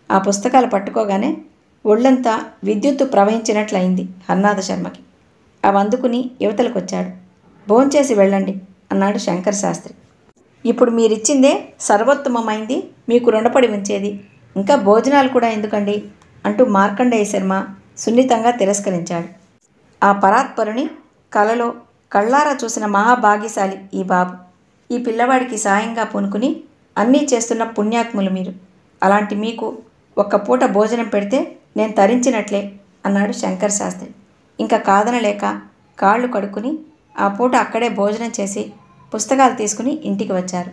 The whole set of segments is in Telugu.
ఆ పుస్తకాలు పట్టుకోగానే ఒళ్ళంతా విద్యుత్తు ప్రవహించినట్లయింది హర్నాథ శర్మకి అవి అందుకుని యువతలకొచ్చాడు భోంచేసి వెళ్ళండి అన్నాడు శంకర్ శాస్త్రి ఇప్పుడు మీరిచ్చిందే సర్వోత్తమమైంది మీకు రుణపడి ఉంచేది ఇంకా భోజనాలు కూడా ఎందుకండి అంటూ మార్కండేయ శర్మ సున్నితంగా తిరస్కరించాడు ఆ పరాత్పరుని కలలో కళ్ళారా చూసిన మహాభాగ్యశాలి ఈ బాబు ఈ పిల్లవాడికి సాయంగా పూనుకుని అన్నీ చేస్తున్న పుణ్యాత్ములు మీరు అలాంటి మీకు ఒక్క పూట భోజనం పెడితే నేను తరించినట్లే అన్నాడు శంకర్ శాస్త్రి ఇంకా కాదనలేక కాళ్ళు కడుక్కుని ఆ పూట అక్కడే భోజనం చేసి పుస్తకాలు తీసుకుని ఇంటికి వచ్చారు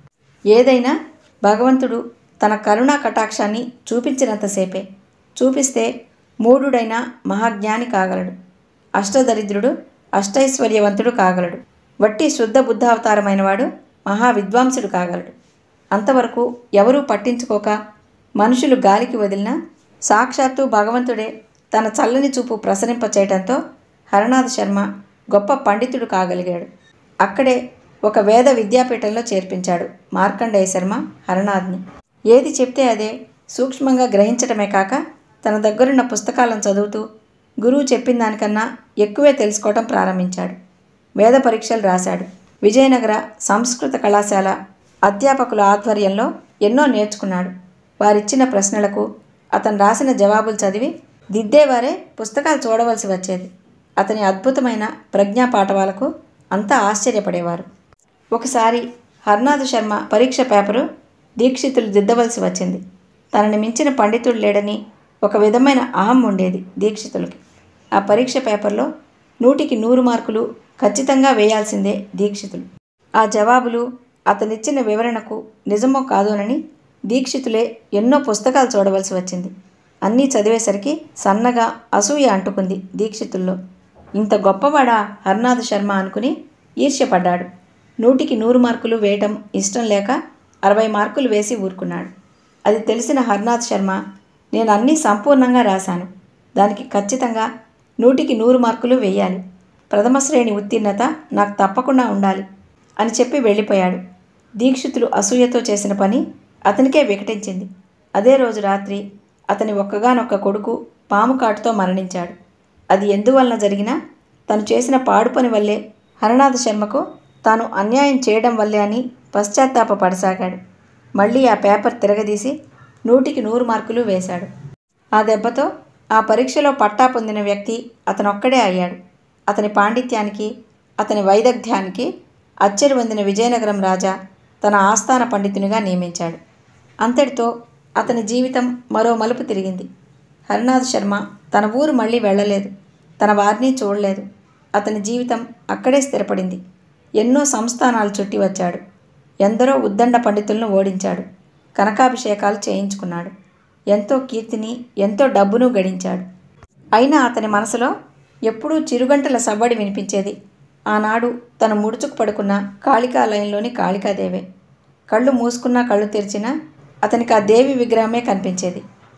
ఏదైనా భగవంతుడు తన కరుణా కటాక్షాన్ని చూపించినంతసేపే చూపిస్తే మూఢుడైన మహాజ్ఞాని కాగలడు అష్టదరిద్రుడు అష్టైశ్వర్యవంతుడు కాగలడు వట్టి శుద్ధ బుద్ధావతారమైన వాడు మహావిద్వాంసుడు కాగలడు అంతవరకు ఎవరూ పట్టించుకోక మనుషులు గాలికి వదిలినా సాక్షాత్తు భగవంతుడే తన చల్లని చూపు ప్రసరింపచేయడంతో హరనాథ్ శర్మ గొప్ప పండితుడు కాగలిగాడు అక్కడే ఒక వేద విద్యాపీఠంలో చేర్పించాడు మార్కండేయ శర్మ హరనాథ్ని ఏది చెప్తే అదే సూక్ష్మంగా గ్రహించటమే కాక తన దగ్గరున్న పుస్తకాలను చదువుతూ గురువు చెప్పిన దానికన్నా ఎక్కువే తెలుసుకోవటం ప్రారంభించాడు వేద పరీక్షలు రాశాడు విజయనగర సంస్కృత కళాశాల అధ్యాపకుల ఆధ్వర్యంలో ఎన్నో నేర్చుకున్నాడు వారిచ్చిన ప్రశ్నలకు అతను రాసిన జవాబులు చదివి దిద్దేవారే పుస్తకాలు చూడవలసి వచ్చేది అతని అద్భుతమైన ప్రజ్ఞా పాఠవాలకు అంతా ఆశ్చర్యపడేవారు ఒకసారి హర్నాథ్ శర్మ పరీక్ష పేపరు దీక్షితులు దిద్దవలసి వచ్చింది తనని మించిన పండితుడు లేడని ఒక విధమైన అహం ఉండేది దీక్షితులకి ఆ పరీక్ష పేపర్లో నూటికి నూరు మార్కులు ఖచ్చితంగా వేయాల్సిందే దీక్షితులు ఆ జవాబులు అతనిచ్చిన వివరణకు నిజమో కాదోనని దీక్షితులే ఎన్నో పుస్తకాలు చూడవలసి వచ్చింది అన్నీ చదివేసరికి సన్నగా అసూయ అంటుకుంది దీక్షితుల్లో ఇంత గొప్పవాడా హర్నాథ్ శర్మ అనుకుని ఈర్ష్యపడ్డాడు నూటికి నూరు మార్కులు వేయటం ఇష్టం లేక అరవై మార్కులు వేసి ఊరుకున్నాడు అది తెలిసిన హర్నాథ్ శర్మ నేను అన్నీ సంపూర్ణంగా రాశాను దానికి ఖచ్చితంగా నూటికి నూరు మార్కులు వేయాలి ప్రథమ శ్రేణి ఉత్తీర్ణత నాకు తప్పకుండా ఉండాలి అని చెప్పి వెళ్ళిపోయాడు దీక్షితులు అసూయతో చేసిన పని అతనికే వికటించింది అదే రోజు రాత్రి అతని ఒక్కగానొక్క కొడుకు పాము కాటుతో మరణించాడు అది ఎందువలన జరిగినా తను చేసిన పాడు పని వల్లే హరనాథ శర్మకు తాను అన్యాయం చేయడం వల్లే అని పశ్చాత్తాప పడసాగాడు మళ్ళీ ఆ పేపర్ తిరగదీసి నూటికి నూరు మార్కులు వేశాడు ఆ దెబ్బతో ఆ పరీక్షలో పట్టా పొందిన వ్యక్తి అతనొక్కడే అయ్యాడు అతని పాండిత్యానికి అతని వైదగ్ధ్యానికి అచ్చరి పొందిన విజయనగరం రాజా తన ఆస్థాన పండితునిగా నియమించాడు అంతటితో అతని జీవితం మరో మలుపు తిరిగింది హరినాథ్ శర్మ తన ఊరు మళ్ళీ వెళ్ళలేదు తన వారిని చూడలేదు అతని జీవితం అక్కడే స్థిరపడింది ఎన్నో సంస్థానాలు చుట్టి వచ్చాడు ఎందరో ఉద్దండ పండితులను ఓడించాడు కనకాభిషేకాలు చేయించుకున్నాడు ఎంతో కీర్తిని ఎంతో డబ్బును గడించాడు అయినా అతని మనసులో ఎప్పుడూ చిరుగంటల సవ్వడి వినిపించేది ఆనాడు తను ముడుచుకు పడుకున్న కాళికాలయంలోని కాళికాదేవే కళ్ళు మూసుకున్నా కళ్ళు తెరిచినా అతనికి ఆ దేవి విగ్రహమే కనిపించేది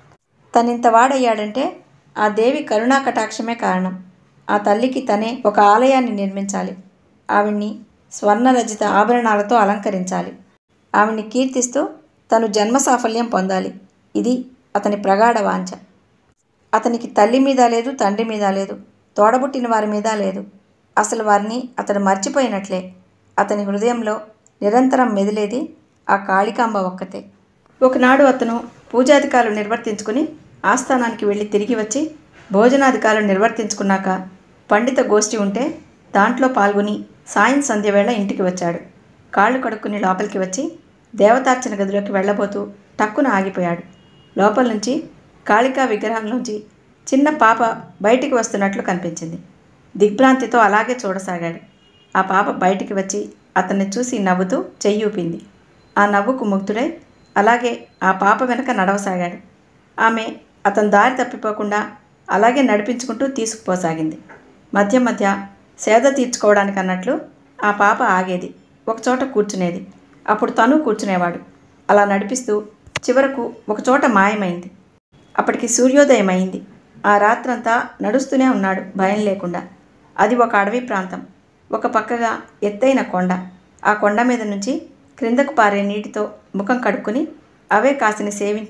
తనింత వాడయ్యాడంటే ఆ దేవి కరుణా కటాక్షమే కారణం ఆ తల్లికి తనే ఒక ఆలయాన్ని నిర్మించాలి ఆవిడ్ని స్వర్ణరజిత ఆభరణాలతో అలంకరించాలి ఆవిడ్ని కీర్తిస్తూ తను జన్మ సాఫల్యం పొందాలి ఇది అతని ప్రగాఢ వాంఛ అతనికి తల్లి మీద లేదు తండ్రి మీద లేదు తోడబుట్టిన వారి మీద లేదు అసలు వారిని అతడు మర్చిపోయినట్లే అతని హృదయంలో నిరంతరం మెదిలేది ఆ కాళికాంబ ఒక్కతే ఒకనాడు అతను పూజాధికారులు నిర్వర్తించుకుని ఆస్థానానికి వెళ్ళి తిరిగి వచ్చి భోజనాధికారులు నిర్వర్తించుకున్నాక పండిత గోష్ఠి ఉంటే దాంట్లో పాల్గొని సాయం సంధ్య వేళ ఇంటికి వచ్చాడు కాళ్ళు కడుక్కుని లోపలికి వచ్చి దేవతార్చన గదిలోకి వెళ్ళబోతూ టక్కున ఆగిపోయాడు లోపల నుంచి కాళికా విగ్రహంలోంచి చిన్న పాప బయటికి వస్తున్నట్లు కనిపించింది దిగ్భ్రాంతితో అలాగే చూడసాగాడు ఆ పాప బయటికి వచ్చి అతన్ని చూసి నవ్వుతూ చెయ్యి ఊపింది ఆ నవ్వుకు ముగ్ధుడై అలాగే ఆ పాప వెనక నడవసాగాడు ఆమె అతను దారి తప్పిపోకుండా అలాగే నడిపించుకుంటూ తీసుకుపోసాగింది మధ్య మధ్య సేద తీర్చుకోవడానికి అన్నట్లు ఆ పాప ఆగేది ఒకచోట కూర్చునేది అప్పుడు తను కూర్చునేవాడు అలా నడిపిస్తూ చివరకు ఒకచోట మాయమైంది అప్పటికి సూర్యోదయం అయింది ఆ రాత్రంతా నడుస్తూనే ఉన్నాడు భయం లేకుండా అది ఒక అడవి ప్రాంతం ఒక పక్కగా ఎత్తైన కొండ ఆ కొండ మీద నుంచి క్రిందకు పారే నీటితో ముఖం కడుక్కుని అవే కాసిని సేవించి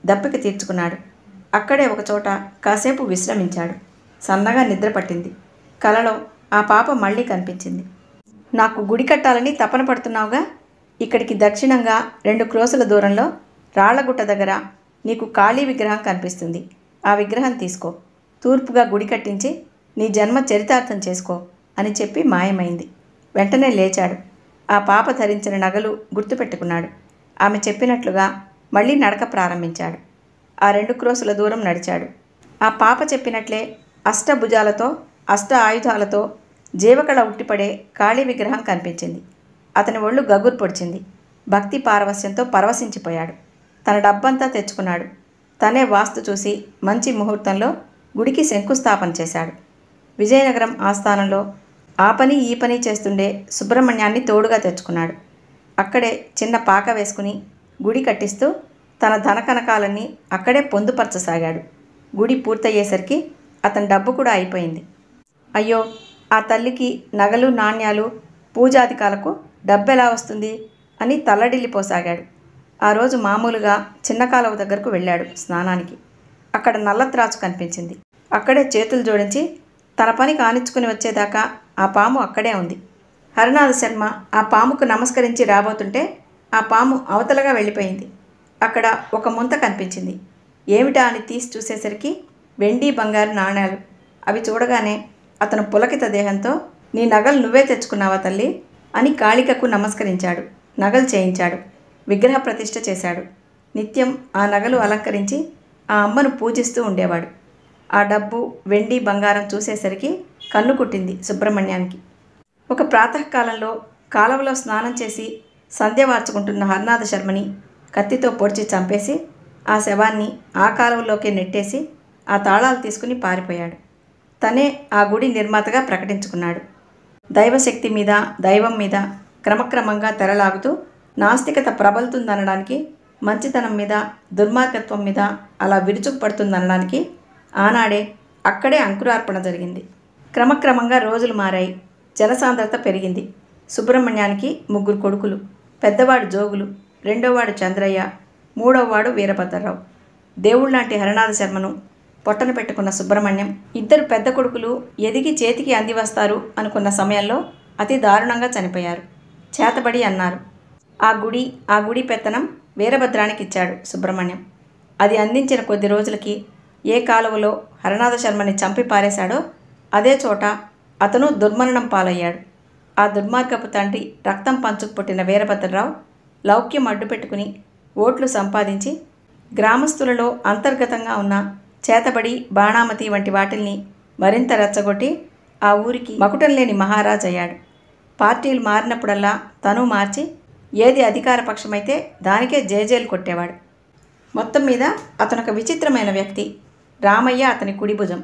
దప్పిక తీర్చుకున్నాడు అక్కడే ఒకచోట కాసేపు విశ్రమించాడు సన్నగా నిద్ర పట్టింది కలలో ఆ పాప మళ్ళీ కనిపించింది నాకు గుడి కట్టాలని తపన పడుతున్నావుగా ఇక్కడికి దక్షిణంగా రెండు క్రోసుల దూరంలో రాళ్లగుట్ట దగ్గర నీకు ఖాళీ విగ్రహం కనిపిస్తుంది ఆ విగ్రహం తీసుకో తూర్పుగా గుడి కట్టించి నీ జన్మ చరితార్థం చేసుకో అని చెప్పి మాయమైంది వెంటనే లేచాడు ఆ పాప ధరించిన నగలు గుర్తుపెట్టుకున్నాడు ఆమె చెప్పినట్లుగా మళ్ళీ నడక ప్రారంభించాడు ఆ రెండు క్రోసుల దూరం నడిచాడు ఆ పాప చెప్పినట్లే అష్టభుజాలతో అష్ట ఆయుధాలతో జీవకళ ఉట్టిపడే కాళీ విగ్రహం కనిపించింది అతని ఒళ్ళు గగురు పొడిచింది భక్తి పారవస్యంతో పరవశించిపోయాడు తన డబ్బంతా తెచ్చుకున్నాడు తనే వాస్తు చూసి మంచి ముహూర్తంలో గుడికి శంకుస్థాపన చేశాడు విజయనగరం ఆస్థానంలో ఆ పని ఈ పని చేస్తుండే సుబ్రహ్మణ్యాన్ని తోడుగా తెచ్చుకున్నాడు అక్కడే చిన్న పాక వేసుకుని గుడి కట్టిస్తూ తన ధన కనకాలన్నీ అక్కడే పొందుపరచసాగాడు గుడి పూర్తయ్యేసరికి అతని డబ్బు కూడా అయిపోయింది అయ్యో ఆ తల్లికి నగలు నాణ్యాలు పూజాధికాలకు డబ్బెలా వస్తుంది అని తల్లడిల్లిపోసాగాడు ఆ రోజు మామూలుగా చిన్న కాలువ దగ్గరకు వెళ్ళాడు స్నానానికి అక్కడ నల్ల త్రాచు కనిపించింది అక్కడే చేతులు జోడించి తన పని కానిచ్చుకుని వచ్చేదాకా ఆ పాము అక్కడే ఉంది హరినాథ శర్మ ఆ పాముకు నమస్కరించి రాబోతుంటే ఆ పాము అవతలగా వెళ్ళిపోయింది అక్కడ ఒక ముంత కనిపించింది ఏమిటా అని తీసి చూసేసరికి వెండి బంగారు నాణేలు అవి చూడగానే అతను పులకిత దేహంతో నీ నగలు నువ్వే తెచ్చుకున్నావా తల్లి అని కాళికకు నమస్కరించాడు నగలు చేయించాడు విగ్రహ ప్రతిష్ఠ చేశాడు నిత్యం ఆ నగలు అలంకరించి ఆ అమ్మను పూజిస్తూ ఉండేవాడు ఆ డబ్బు వెండి బంగారం చూసేసరికి కన్ను కుట్టింది సుబ్రహ్మణ్యానికి ఒక ప్రాతకాలంలో కాలువలో స్నానం చేసి సంధ్య వార్చుకుంటున్న హర్నాథ శర్మని కత్తితో పొడిచి చంపేసి ఆ శవాన్ని ఆ కాలువలోకే నెట్టేసి ఆ తాళాలు తీసుకుని పారిపోయాడు తనే ఆ గుడి నిర్మాతగా ప్రకటించుకున్నాడు దైవశక్తి మీద దైవం మీద క్రమక్రమంగా తెరలాగుతూ నాస్తికత ప్రబలుతుందనడానికి మంచితనం మీద దుర్మార్గత్వం మీద అలా విరుచుకుపడుతుందనడానికి ఆనాడే అక్కడే అంకురార్పణ జరిగింది క్రమక్రమంగా రోజులు మారాయి జనసాంద్రత పెరిగింది సుబ్రహ్మణ్యానికి ముగ్గురు కొడుకులు పెద్దవాడు జోగులు రెండోవాడు చంద్రయ్య మూడోవాడు వీరభద్రరావు దేవుళ్ళలాంటి హరినాథ శర్మను పొట్టన పెట్టుకున్న సుబ్రహ్మణ్యం ఇద్దరు పెద్ద కొడుకులు ఎదిగి చేతికి అంది వస్తారు అనుకున్న సమయంలో అతి దారుణంగా చనిపోయారు చేతబడి అన్నారు ఆ గుడి ఆ గుడి పెత్తనం వీరభద్రానికి ఇచ్చాడు సుబ్రహ్మణ్యం అది అందించిన కొద్ది రోజులకి ఏ కాలువలో హరనాథ శర్మని చంపి పారేశాడో అదే చోట అతను దుర్మరణం పాలయ్యాడు ఆ దుర్మార్గపు తండ్రి రక్తం పంచుకు పుట్టిన వీరభద్రరావు లౌక్యం అడ్డుపెట్టుకుని ఓట్లు సంపాదించి గ్రామస్తులలో అంతర్గతంగా ఉన్న చేతబడి బాణామతి వంటి వాటిల్ని మరింత రెచ్చగొట్టి ఆ ఊరికి మకుటం లేని మహారాజ్ అయ్యాడు పార్టీలు మారినప్పుడల్లా తను మార్చి ఏది అధికార పక్షమైతే దానికే జేజేలు కొట్టేవాడు మొత్తం మీద అతను ఒక విచిత్రమైన వ్యక్తి రామయ్య అతని కుడి భుజం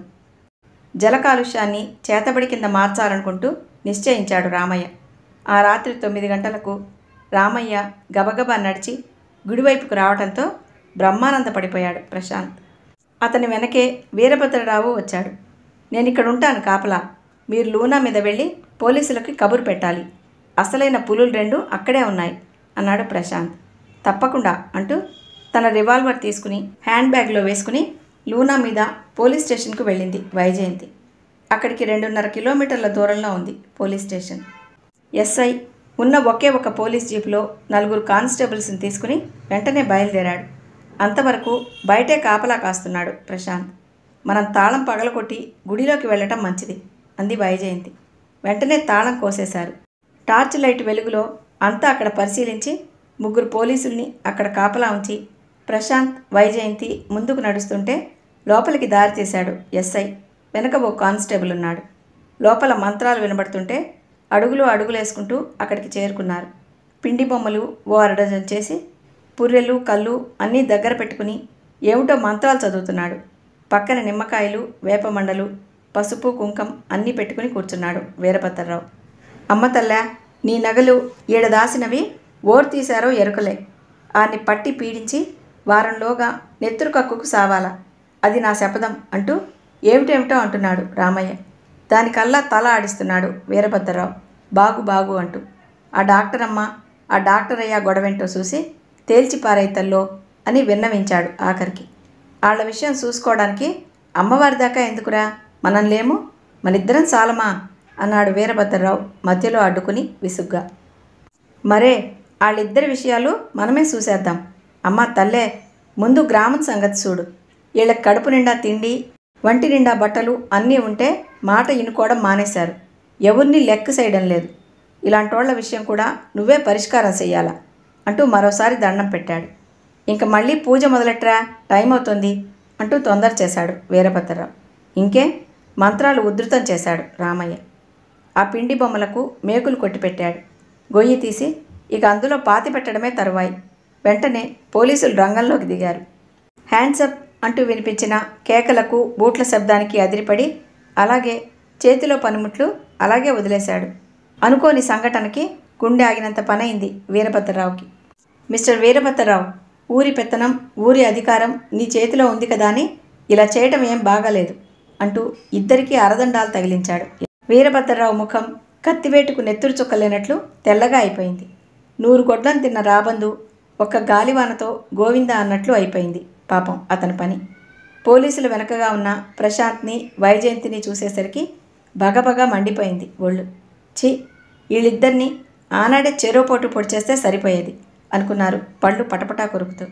జల కాలుష్యాన్ని చేతబడి కింద మార్చాలనుకుంటూ నిశ్చయించాడు రామయ్య ఆ రాత్రి తొమ్మిది గంటలకు రామయ్య గబగబా నడిచి గుడివైపుకు రావడంతో బ్రహ్మానంద పడిపోయాడు ప్రశాంత్ అతని వెనకే వీరభద్రరావు వచ్చాడు నేను ఇక్కడ ఉంటాను కాపలా మీరు లూనా మీద వెళ్ళి పోలీసులకి కబురు పెట్టాలి అసలైన పులులు రెండు అక్కడే ఉన్నాయి అన్నాడు ప్రశాంత్ తప్పకుండా అంటూ తన రివాల్వర్ తీసుకుని హ్యాండ్ బ్యాగ్లో వేసుకుని లూనా మీద పోలీస్ స్టేషన్కు వెళ్ళింది వైజయంతి అక్కడికి రెండున్నర కిలోమీటర్ల దూరంలో ఉంది పోలీస్ స్టేషన్ ఎస్ఐ ఉన్న ఒకే ఒక పోలీస్ జీపులో నలుగురు కానిస్టేబుల్స్ని తీసుకుని వెంటనే బయలుదేరాడు అంతవరకు బయటే కాపలా కాస్తున్నాడు ప్రశాంత్ మనం తాళం పగలకొట్టి గుడిలోకి వెళ్ళటం మంచిది అంది వైజయంతి వెంటనే తాళం కోసేశారు టార్చ్ లైట్ వెలుగులో అంతా అక్కడ పరిశీలించి ముగ్గురు పోలీసుల్ని అక్కడ కాపలా ఉంచి ప్రశాంత్ వైజయంతి ముందుకు నడుస్తుంటే లోపలికి దారి తీశాడు ఎస్ఐ వెనక ఓ కానిస్టేబుల్ ఉన్నాడు లోపల మంత్రాలు వినబడుతుంటే అడుగులు అడుగులేసుకుంటూ అక్కడికి చేరుకున్నారు పిండి బొమ్మలు ఓ అరడజన్ చేసి పుర్రెలు కళ్ళు అన్నీ దగ్గర పెట్టుకుని ఏమిటో మంత్రాలు చదువుతున్నాడు పక్కన నిమ్మకాయలు వేపమండలు పసుపు కుంకం అన్నీ పెట్టుకుని కూర్చున్నాడు వీరభద్రరావు అమ్మ తల్లా నీ నగలు ఈడ దాసినవి ఓరు తీశారో ఎరుకలే ఆని పట్టి పీడించి వారంలోగా నెత్తురు కక్కుకు సావాలా అది నా శపథం అంటూ ఏమిటేమిటో అంటున్నాడు రామయ్య దానికల్లా తల ఆడిస్తున్నాడు వీరభద్రరావు బాగు బాగు అంటూ ఆ డాక్టర్ అమ్మ ఆ డాక్టర్ అయ్యా గొడవేంటో చూసి తేల్చిపారేతల్లో అని విన్నవించాడు ఆఖరికి వాళ్ళ విషయం చూసుకోవడానికి అమ్మవారి దాకా ఎందుకురా మనం లేము మనిద్దరం సాలమా అన్నాడు వీరభద్రరావు మధ్యలో అడ్డుకుని విసుగ్గా మరే వాళ్ళిద్దరి విషయాలు మనమే చూసేద్దాం అమ్మ తల్లే ముందు గ్రామం సంగతి చూడు వీళ్ళకి కడుపు నిండా తిండి వంటి నిండా బట్టలు అన్నీ ఉంటే మాట ఇనుకోవడం మానేశారు ఎవరిని లెక్క చేయడం లేదు ఇలాంటోళ్ల విషయం కూడా నువ్వే పరిష్కారం చెయ్యాలా అంటూ మరోసారి దండం పెట్టాడు ఇంక మళ్ళీ పూజ మొదలెట్రా టైం అవుతుంది అంటూ తొందర చేశాడు వీరభద్రరావు ఇంకే మంత్రాలు ఉధృతం చేశాడు రామయ్య ఆ పిండి బొమ్మలకు మేకులు కొట్టిపెట్టాడు గొయ్యి తీసి ఇక అందులో పాతి పెట్టడమే తరువాయి వెంటనే పోలీసులు రంగంలోకి దిగారు హ్యాండ్సప్ అంటూ వినిపించిన కేకలకు బూట్ల శబ్దానికి అదిరిపడి అలాగే చేతిలో పనిముట్లు అలాగే వదిలేశాడు అనుకోని సంఘటనకి గుండె ఆగినంత పనైంది వీరభద్రరావుకి మిస్టర్ వీరభద్రరావు ఊరి పెత్తనం ఊరి అధికారం నీ చేతిలో ఉంది కదా అని ఇలా చేయటం ఏం బాగాలేదు అంటూ ఇద్దరికీ అరదండాలు తగిలించాడు వీరభద్రరావు ముఖం కత్తివేటుకు నెత్తురు చుక్కలేనట్లు తెల్లగా అయిపోయింది నూరు గొడ్లను తిన్న రాబందు ఒక్క గాలివానతో గోవింద అన్నట్లు అయిపోయింది పాపం అతని పని పోలీసులు వెనకగా ఉన్న ప్రశాంత్ని వైజయంతిని చూసేసరికి బగబగా మండిపోయింది ఒళ్ళు ఛీ వీళ్ళిద్దరినీ ఆనాడే చెరోపోటు పొడిచేస్తే సరిపోయేది అనుకున్నారు పళ్ళు పటపటా కొరుకుతూ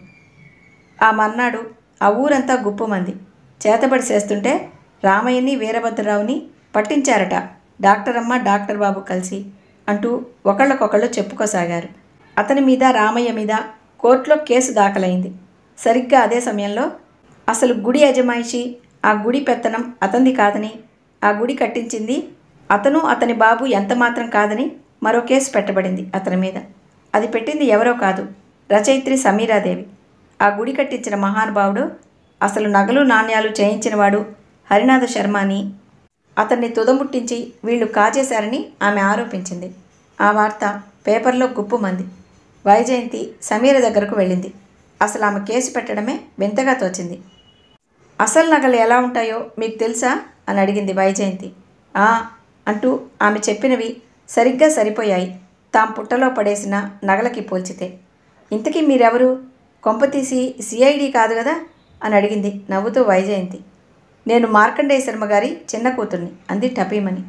ఆ మర్నాడు ఆ ఊరంతా గుప్పుమంది చేతబడి చేస్తుంటే రామయ్యని వీరభద్రరావుని పట్టించారట డాక్టర్ అమ్మ డాక్టర్ బాబు కలిసి అంటూ ఒకళ్ళకొకళ్ళు చెప్పుకోసాగారు అతని మీద రామయ్య మీద కోర్టులో కేసు దాఖలైంది సరిగ్గా అదే సమయంలో అసలు గుడి యజమాయిషి ఆ గుడి పెత్తనం అతనిది కాదని ఆ గుడి కట్టించింది అతను అతని బాబు ఎంత మాత్రం కాదని మరో కేసు పెట్టబడింది అతని మీద అది పెట్టింది ఎవరో కాదు రచయిత్రి సమీరాదేవి ఆ గుడి కట్టించిన మహానుభావుడు అసలు నగలు నాణ్యాలు చేయించినవాడు హరినాథ శర్మ అని అతన్ని తుదముట్టించి వీళ్ళు కాజేశారని ఆమె ఆరోపించింది ఆ వార్త పేపర్లో గుప్పుమంది వైజయంతి సమీర దగ్గరకు వెళ్ళింది అసలు ఆమె కేసు పెట్టడమే వింతగా తోచింది అసలు నగలు ఎలా ఉంటాయో మీకు తెలుసా అని అడిగింది వైజయంతి ఆ అంటూ ఆమె చెప్పినవి సరిగ్గా సరిపోయాయి తాం పుట్టలో పడేసిన నగలకి పోల్చితే ఇంతకీ మీరెవరు కొంపతీసి సిఐడి కాదు కదా అని అడిగింది నవ్వుతూ వైజయంతి నేను మార్కండేయ శర్మ గారి చిన్న కూతుర్ని అంది టపీమని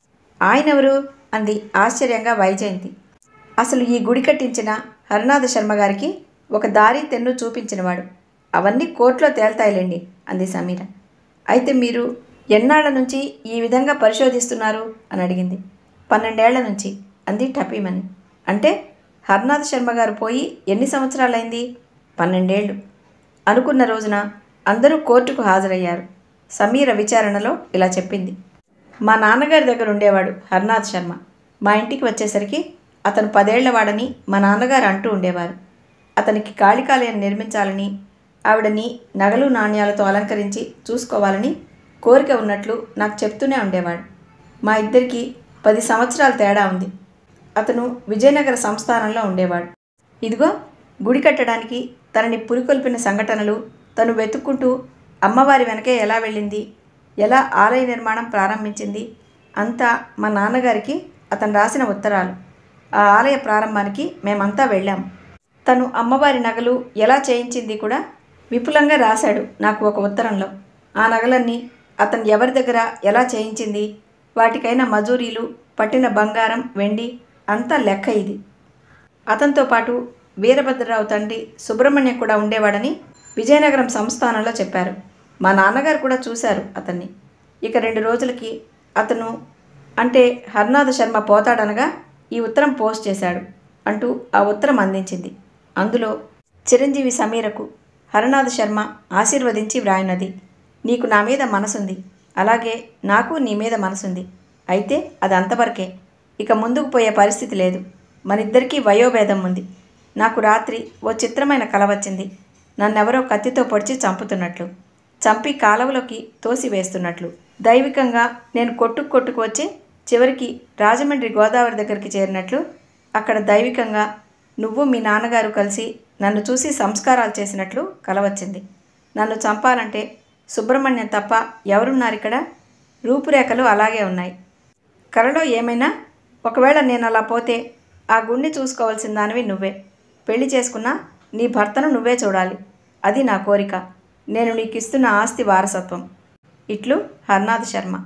ఆయనెవరు అంది ఆశ్చర్యంగా వైజయంతి అసలు ఈ గుడి కట్టించిన హరినాథ శర్మ గారికి ఒక దారి తెన్ను చూపించినవాడు అవన్నీ కోర్టులో తేల్తాయిలేండి అంది సమీర అయితే మీరు ఎన్నాళ్ల నుంచి ఈ విధంగా పరిశోధిస్తున్నారు అని అడిగింది పన్నెండేళ్ల నుంచి అంది టపీమని అంటే హర్నాథ శర్మ గారు పోయి ఎన్ని సంవత్సరాలైంది పన్నెండేళ్ళు అనుకున్న రోజున అందరూ కోర్టుకు హాజరయ్యారు సమీర విచారణలో ఇలా చెప్పింది మా నాన్నగారి దగ్గర ఉండేవాడు హర్నాథ్ శర్మ మా ఇంటికి వచ్చేసరికి అతను పదేళ్లవాడని మా నాన్నగారు అంటూ ఉండేవారు అతనికి కాళికాలయం నిర్మించాలని ఆవిడని నగలు నాణ్యాలతో అలంకరించి చూసుకోవాలని కోరిక ఉన్నట్లు నాకు చెప్తూనే ఉండేవాడు మా ఇద్దరికి పది సంవత్సరాల తేడా ఉంది అతను విజయనగర సంస్థానంలో ఉండేవాడు ఇదిగో గుడి కట్టడానికి తనని పురికొల్పిన సంఘటనలు తను వెతుక్కుంటూ అమ్మవారి వెనకే ఎలా వెళ్ళింది ఎలా ఆలయ నిర్మాణం ప్రారంభించింది అంతా మా నాన్నగారికి అతను రాసిన ఉత్తరాలు ఆ ఆలయ ప్రారంభానికి మేమంతా వెళ్ళాం తను అమ్మవారి నగలు ఎలా చేయించింది కూడా విపులంగా రాశాడు నాకు ఒక ఉత్తరంలో ఆ నగలన్నీ అతను ఎవరి దగ్గర ఎలా చేయించింది వాటికైన మజూరీలు పట్టిన బంగారం వెండి అంతా లెక్క ఇది అతనితో పాటు వీరభద్రరావు తండ్రి సుబ్రహ్మణ్యం కూడా ఉండేవాడని విజయనగరం సంస్థానంలో చెప్పారు మా నాన్నగారు కూడా చూశారు అతన్ని ఇక రెండు రోజులకి అతను అంటే హర్నాథ శర్మ పోతాడనగా ఈ ఉత్తరం పోస్ట్ చేశాడు అంటూ ఆ ఉత్తరం అందించింది అందులో చిరంజీవి సమీరకు హరనాథ శర్మ ఆశీర్వదించి వ్రాయినది నీకు నా మీద మనసుంది అలాగే నాకు నీ మీద మనసుంది అయితే అది అంతవరకే ఇక ముందుకు పోయే పరిస్థితి లేదు మనిద్దరికీ వయోభేదం ఉంది నాకు రాత్రి ఓ చిత్రమైన కల వచ్చింది నన్నెవరో కత్తితో పొడిచి చంపుతున్నట్లు చంపి కాలవలోకి తోసి వేస్తున్నట్లు దైవికంగా నేను కొట్టుకు కొట్టుకు వచ్చి చివరికి రాజమండ్రి గోదావరి దగ్గరికి చేరినట్లు అక్కడ దైవికంగా నువ్వు మీ నాన్నగారు కలిసి నన్ను చూసి సంస్కారాలు చేసినట్లు కల వచ్చింది నన్ను చంపాలంటే సుబ్రహ్మణ్యం తప్ప ఎవరున్నారు ఇక్కడ రూపురేఖలు అలాగే ఉన్నాయి కలలో ఏమైనా ఒకవేళ నేను అలా పోతే ఆ గుండె చూసుకోవాల్సిన దానివి నువ్వే పెళ్లి చేసుకున్నా నీ భర్తను నువ్వే చూడాలి అది నా కోరిక నేను నీకు ఇస్తున్న ఆస్తి వారసత్వం ఇట్లు హర్నాథ్ శర్మ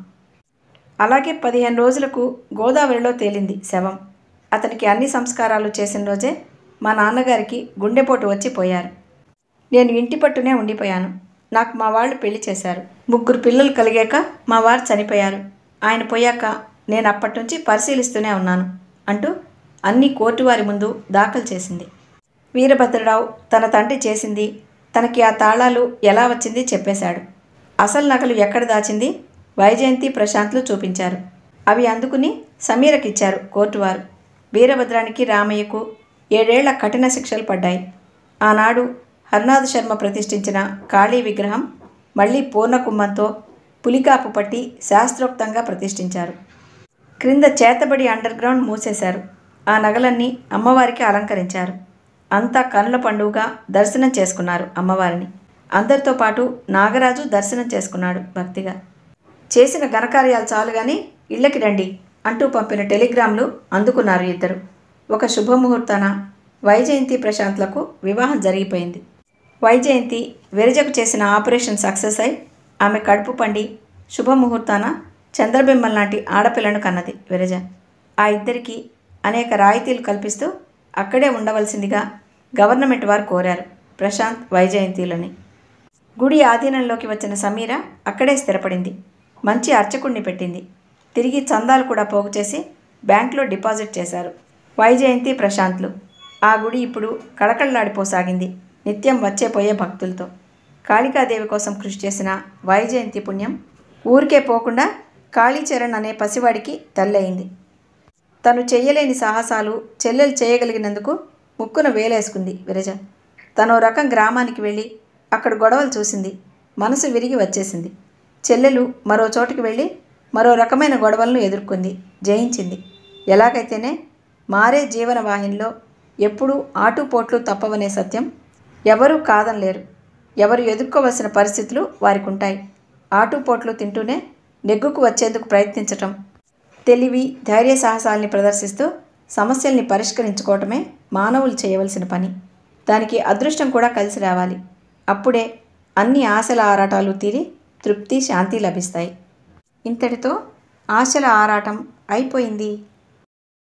అలాగే పదిహేను రోజులకు గోదావరిలో తేలింది శవం అతనికి అన్ని సంస్కారాలు చేసిన రోజే మా నాన్నగారికి గుండెపోటు వచ్చి పోయారు నేను ఇంటి పట్టునే ఉండిపోయాను నాకు మా వాళ్ళు పెళ్లి చేశారు ముగ్గురు పిల్లలు కలిగాక మా వారు చనిపోయారు ఆయన పోయాక నేను అప్పటి నుంచి పరిశీలిస్తూనే ఉన్నాను అంటూ అన్ని కోర్టు వారి ముందు దాఖలు చేసింది వీరభద్రరావు తన తండ్రి చేసింది తనకి ఆ తాళాలు ఎలా వచ్చింది చెప్పేశాడు అసలు నగలు ఎక్కడ దాచింది వైజయంతి ప్రశాంత్లు చూపించారు అవి అందుకుని సమీరకిచ్చారు కోర్టు వారు వీరభద్రానికి రామయ్యకు ఏడేళ్ల కఠిన శిక్షలు పడ్డాయి ఆనాడు హర్నాథ్ శర్మ ప్రతిష్ఠించిన కాళీ విగ్రహం మళ్ళీ పూర్ణ కుంభంతో పులికాపు పట్టి శాస్త్రోక్తంగా ప్రతిష్ఠించారు క్రింద చేతబడి అండర్ గ్రౌండ్ మూసేశారు ఆ నగలన్నీ అమ్మవారికి అలంకరించారు అంతా కనుల పండుగగా దర్శనం చేసుకున్నారు అమ్మవారిని అందరితో పాటు నాగరాజు దర్శనం చేసుకున్నాడు భక్తిగా చేసిన ఘనకార్యాలు చాలు గాని ఇళ్ళకి రండి అంటూ పంపిన టెలిగ్రామ్లు అందుకున్నారు ఇద్దరు ఒక శుభముహూర్తాన వైజయంతి ప్రశాంత్లకు వివాహం జరిగిపోయింది వైజయంతి విరజకు చేసిన ఆపరేషన్ సక్సెస్ అయి ఆమె కడుపు పండి శుభముహూర్తాన చంద్రబింబం లాంటి ఆడపిల్లను కన్నది విరజ ఆ ఇద్దరికి అనేక రాయితీలు కల్పిస్తూ అక్కడే ఉండవలసిందిగా గవర్నమెంట్ వారు కోరారు ప్రశాంత్ వైజయంతిలని గుడి ఆధీనంలోకి వచ్చిన సమీర అక్కడే స్థిరపడింది మంచి అర్చకుణ్ణి పెట్టింది తిరిగి చందాలు కూడా పోగు చేసి బ్యాంకులో డిపాజిట్ చేశారు వైజయంతి ప్రశాంత్లు ఆ గుడి ఇప్పుడు కళకళలాడిపోసాగింది నిత్యం వచ్చే పోయే భక్తులతో కాళికాదేవి కోసం కృషి చేసిన వైజయంతి పుణ్యం ఊరికే పోకుండా కాళీచరణ్ అనే పసివాడికి తల్లయింది తను చెయ్యలేని సాహసాలు చెల్లెలు చేయగలిగినందుకు ముక్కున వేలేసుకుంది విరజ తనో రకం గ్రామానికి వెళ్ళి అక్కడ గొడవలు చూసింది మనసు విరిగి వచ్చేసింది చెల్లెలు మరో చోటుకి వెళ్ళి మరో రకమైన గొడవలను ఎదుర్కొంది జయించింది ఎలాగైతేనే మారే జీవన వాహినిలో ఎప్పుడూ ఆటుపోట్లు తప్పవనే సత్యం ఎవరూ కాదనలేరు ఎవరు ఎదుర్కోవలసిన పరిస్థితులు వారికి ఉంటాయి ఆటుపోట్లు తింటూనే నెగ్గుకు వచ్చేందుకు ప్రయత్నించటం తెలివి ధైర్య సాహసాల్ని ప్రదర్శిస్తూ సమస్యల్ని పరిష్కరించుకోవటమే మానవులు చేయవలసిన పని దానికి అదృష్టం కూడా కలిసి రావాలి అప్పుడే అన్ని ఆశల ఆరాటాలు తీరి తృప్తి శాంతి లభిస్తాయి ఇంతటితో ఆశల ఆరాటం అయిపోయింది